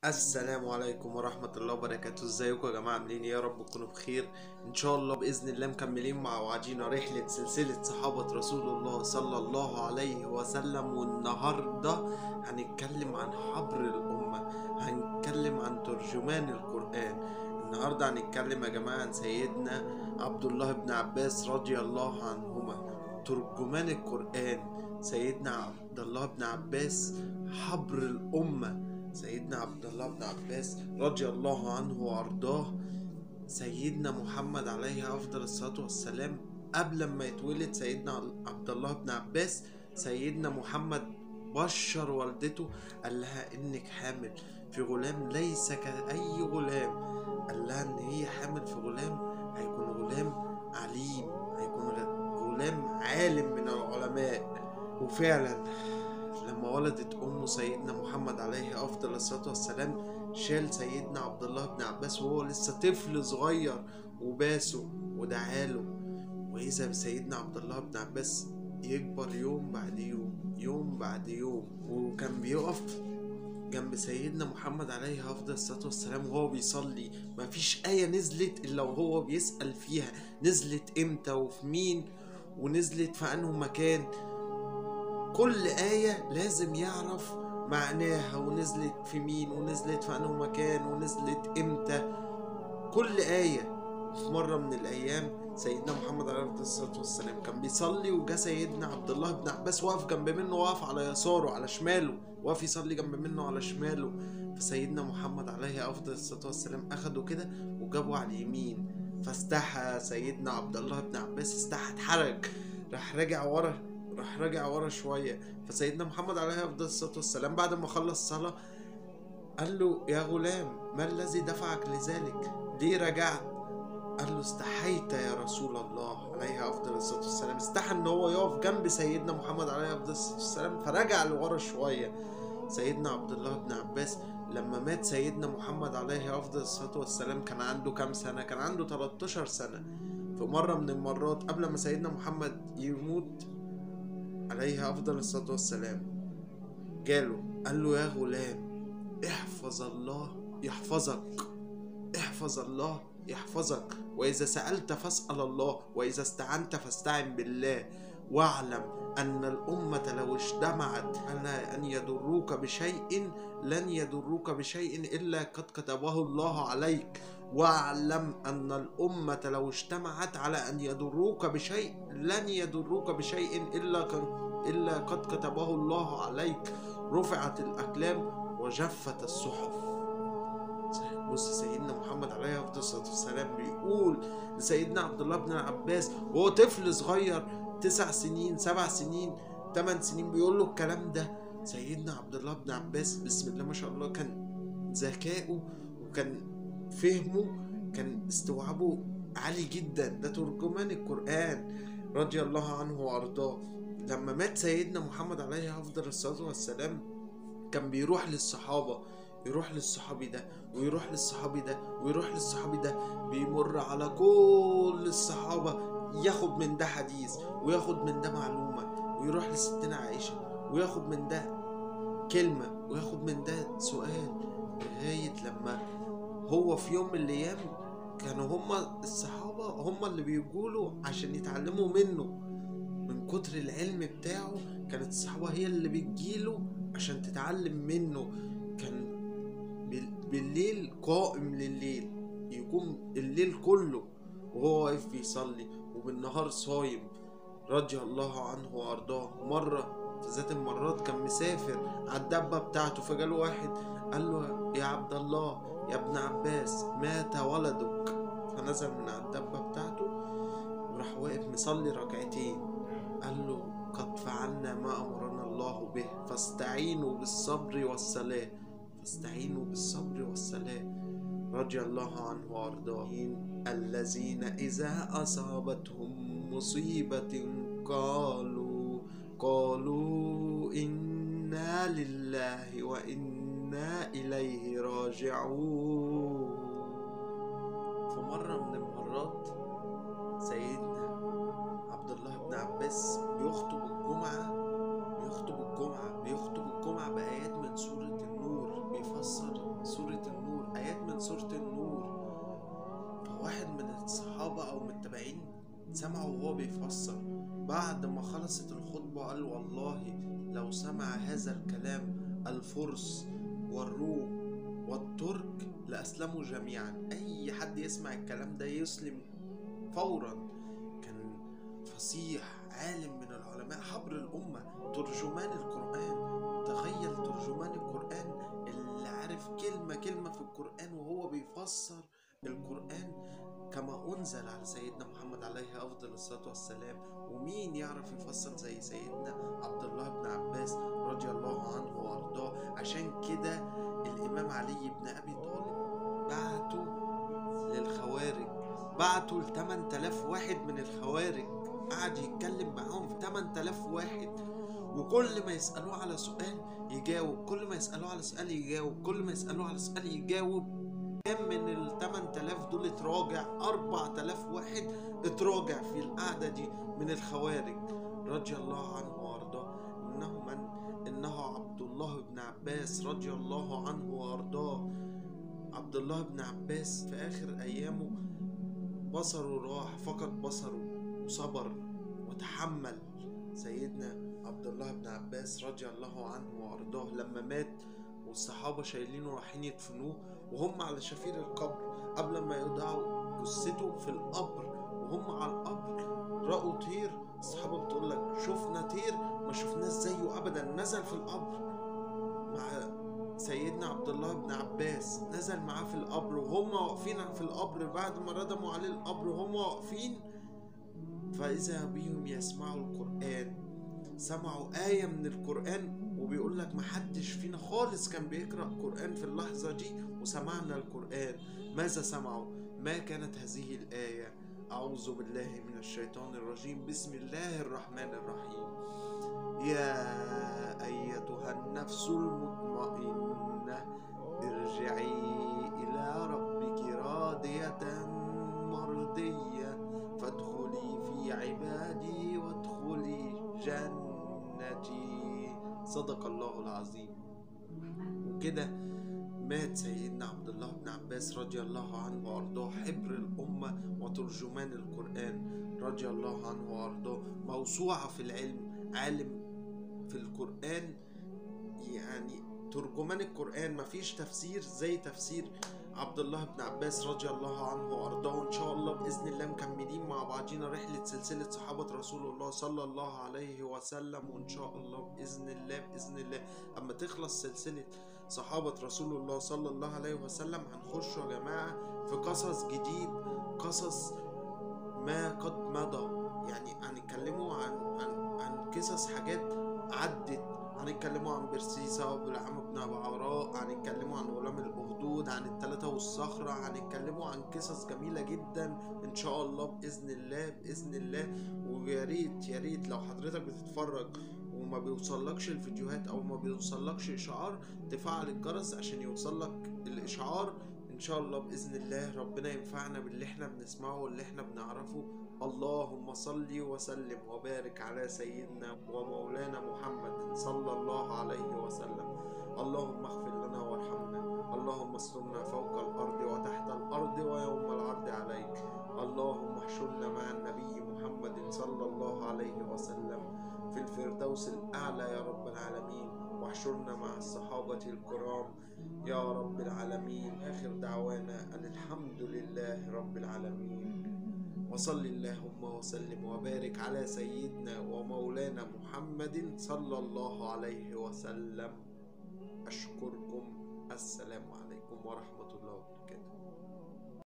السلام عليكم ورحمة الله وبركاته ازيكم يا جماعة عاملين ايه يا رب تكونوا بخير ان شاء الله بإذن الله مكملين مع بعضينا رحلة سلسلة صحابة رسول الله صلى الله عليه وسلم والنهاردة هنتكلم عن حبر الأمة هنتكلم عن ترجمان القرآن النهاردة هنتكلم يا جماعة عن سيدنا عبد الله بن عباس رضي الله عنهما ترجمان القرآن سيدنا عبد الله بن عباس حبر الأمة سيدنا عبد الله بن عباس رضي الله عنه وارضاه سيدنا محمد عليه افضل الصلاه والسلام قبل ما يتولد سيدنا عبد الله بن عباس سيدنا محمد بشر والدته قال لها انك حامل في غلام ليس كاي غلام قال لها ان هي حامل في غلام هيكون غلام عليم هيكون غلام عالم من العلماء وفعلا لما ولدت أمه سيدنا محمد عليه أفضل الصلاة والسلام شال سيدنا عبد الله بن عباس وهو لسه طفل صغير وباسه ودعاله وإذا بسيدنا عبد الله بن عباس يكبر يوم بعد يوم يوم بعد يوم وكان بيقف جنب سيدنا محمد عليه أفضل الصلاة والسلام وهو بيصلي مفيش آية نزلت إلا وهو بيسأل فيها نزلت إمتى وفي مين ونزلت في أنه مكان كل آية لازم يعرف معناها ونزلت في مين ونزلت في أنه مكان ونزلت إمتى كل آية في مرة من الأيام سيدنا محمد عليه الصلاة والسلام كان بيصلي وجا سيدنا عبد الله بن عباس واقف جنب منه واقف على يساره على شماله واقف يصلي جنب منه على شماله فسيدنا محمد عليه أفضل الصلاة والسلام أخده كده وجابه على اليمين فاستحى سيدنا عبد الله بن عباس استحى اتحرج راح راجع ورا راح راجع ورا شوية فسيدنا محمد عليه أفضل الصلاة والسلام بعد ما خلص صلاة قال له يا غلام ما الذي دفعك لذلك ليه رجعت قال له استحيت يا رسول الله عليه أفضل الصلاة والسلام استحى إن هو يقف جنب سيدنا محمد عليه أفضل الصلاة والسلام فرجع لورا شوية سيدنا عبد الله بن عباس لما مات سيدنا محمد عليه أفضل الصلاة والسلام كان عنده كام سنة؟ كان عنده 13 سنة في مرة من المرات قبل ما سيدنا محمد يموت عليه أفضل الصلاة والسلام جاله قال له يا غلام احفظ الله يحفظك احفظ الله يحفظك وإذا سألت فاسأل الله وإذا استعنت فاستعن بالله واعلم أن الأمة لو اجتمعت على أن يضروك بشيء لن يضروك بشيء إلا قد كتبه الله عليك واعلم أن الأمة لو اجتمعت على أن يضروك بشيء لن يضروك بشيء إلا إلا قد كتبه الله عليك رفعت الأقلام وجفت الصحف بص سيدنا محمد عليه أفضل الصلاة والسلام بيقول لسيدنا عبد الله بن العباس وهو طفل صغير تسع سنين سبع سنين ثمان سنين بيقول له الكلام ده سيدنا عبد الله بن عباس بسم الله ما شاء الله كان ذكائه وكان فهمه كان استوعابه عالي جدا ده ترجمان القرآن رضي الله عنه وأرضاه لما مات سيدنا محمد عليه أفضل الصلاة والسلام كان بيروح للصحابة يروح للصحابي ده ويروح للصحابي ده ويروح للصحابي ده بيمر على كل الصحابة ياخد من ده حديث وياخد من ده معلومة ويروح لستنا عائشة وياخد من ده كلمة وياخد من ده سؤال لغاية لما هو في يوم من الأيام كانوا هما الصحابة هما اللي بيقولوا عشان يتعلموا منه من كتر العلم بتاعه كانت الصحابة هي اللي بتجيله عشان تتعلم منه كان بالليل قائم لليل يقوم الليل كله وهو واقف بيصلي وبالنهار صايم رضي الله عنه وارضاه مرة في ذات المرات كان مسافر على الدبة بتاعته فجاله واحد قال له يا عبد الله يا ابن عباس مات ولدك فنزل من على الدبة بتاعته وراح واقف مصلي ركعتين قال له قد فعلنا ما أمرنا الله به فاستعينوا بالصبر والصلاة فاستعينوا بالصبر والصلاة رضي الله عنه وأرضاه الذين إذا أصابتهم مصيبة قالوا قالوا إنا لله وإنا إليه راجعون في مرة من المرات سيدنا عبد الله بن عباس بيخطب الجمعة بيخطب الجمعة بيخطب الجمعة بآيات من سورة النور بيفسر سورة النور آيات من سورة النور فواحد من الصحابة أو من التابعين سمعه وهو بيفسر بعد ما خلصت الخطبة قال والله لو سمع هذا الكلام الفرس والروم والترك لأسلموا جميعا أي حد يسمع الكلام ده يسلم فورا كان فصيح عالم من العلماء حبر الأمة ترجمان القرآن تخيل ترجمان القرآن اللي عارف كلمة كلمة في القرآن وهو بيفسر القرآن كما أنزل على سيدنا محمد عليه أفضل الصلاة والسلام ومين يعرف يفسر زي سيدنا عبد الله بن عباس رضي الله عنه وأرضاه عشان كده الإمام علي بن أبي طالب بعته للخوارج بعته ل 8000 واحد من الخوارج قعد يتكلم معاهم في 8000 واحد وكل ما يسألوه على سؤال يجاوب كل ما يسألوه على سؤال يجاوب كل ما يسألوه على سؤال يجاوب كام من ال 8000 دول اتراجع 4000 واحد اتراجع في القعدة دي من الخوارج رضي الله عنه وارضاه انه من انه عبد الله بن عباس رضي الله عنه وارضاه عبد الله بن عباس في اخر ايامه بصره راح فقد بصره وصبر وتحمل سيدنا عبد الله بن عباس رضي الله عنه وارضاه لما مات والصحابة شايلينه رايحين يدفنوه وهم على شفير القبر قبل ما يضعوا جثته في القبر وهم على القبر رأوا طير الصحابة بتقول لك شفنا طير ما شفناش زيه أبدا نزل في القبر مع سيدنا عبد الله بن عباس نزل معاه في القبر وهم واقفين في القبر بعد ما ردموا عليه القبر وهم واقفين فإذا بهم يسمعوا القرآن سمعوا آية من القرآن وبيقول لك محدش فينا خالص كان بيقرأ قرآن في اللحظة دي وسمعنا القرآن ماذا سمعوا؟ ما كانت هذه الآية أعوذ بالله من الشيطان الرجيم بسم الله الرحمن الرحيم يا أيتها النفس المطمئنة ارجعي إلى ربك راضية مرضية فادخلي في عبادي وادخلي جنتي صدق الله العظيم وكده مات سيدنا عبد الله بن عباس رضي الله عنه وارضاه حبر الامه وترجمان القران رضي الله عنه وارضاه موسوعه في العلم عالم في القران يعني ترجمان القران مفيش تفسير زي تفسير عبد الله بن عباس رضي الله عنه وارضاه وان شاء الله باذن الله مكملين مع بعضينا رحله سلسله صحابه رسول الله صلى الله عليه وسلم وان شاء الله باذن الله باذن الله اما تخلص سلسله صحابه رسول الله صلى الله عليه وسلم هنخش يا جماعه في قصص جديد قصص ما قد مضى يعني هنتكلموا عن عن عن قصص حاجات عدت هنتكلموا عن برسيسة وبلعام بن أبو عراء هنتكلموا عن غلام الأخدود عن التلاتة والصخرة هنتكلموا عن قصص جميلة جدا إن شاء الله بإذن الله بإذن الله ويا ريت يا ريت لو حضرتك بتتفرج وما بيوصلكش الفيديوهات أو ما بيوصلكش إشعار تفعل الجرس عشان يوصلك الإشعار إن شاء الله بإذن الله ربنا ينفعنا باللي إحنا بنسمعه واللي إحنا بنعرفه اللهم صل وسلم وبارك على سيدنا ومولانا محمد صلى الله عليه وسلم اللهم اغفر لنا وارحمنا اللهم استرنا فوق الارض وتحت الارض ويوم العرض عليك اللهم احشرنا مع النبي محمد صلى الله عليه وسلم في الفردوس الاعلى يا رب العالمين واحشرنا مع الصحابة الكرام يا رب العالمين آخر دعوانا أن الحمد لله رب العالمين وصل اللهم وسلم وبارك على سيدنا ومولانا محمد صلى الله عليه وسلم أشكركم السلام عليكم ورحمة الله وبركاته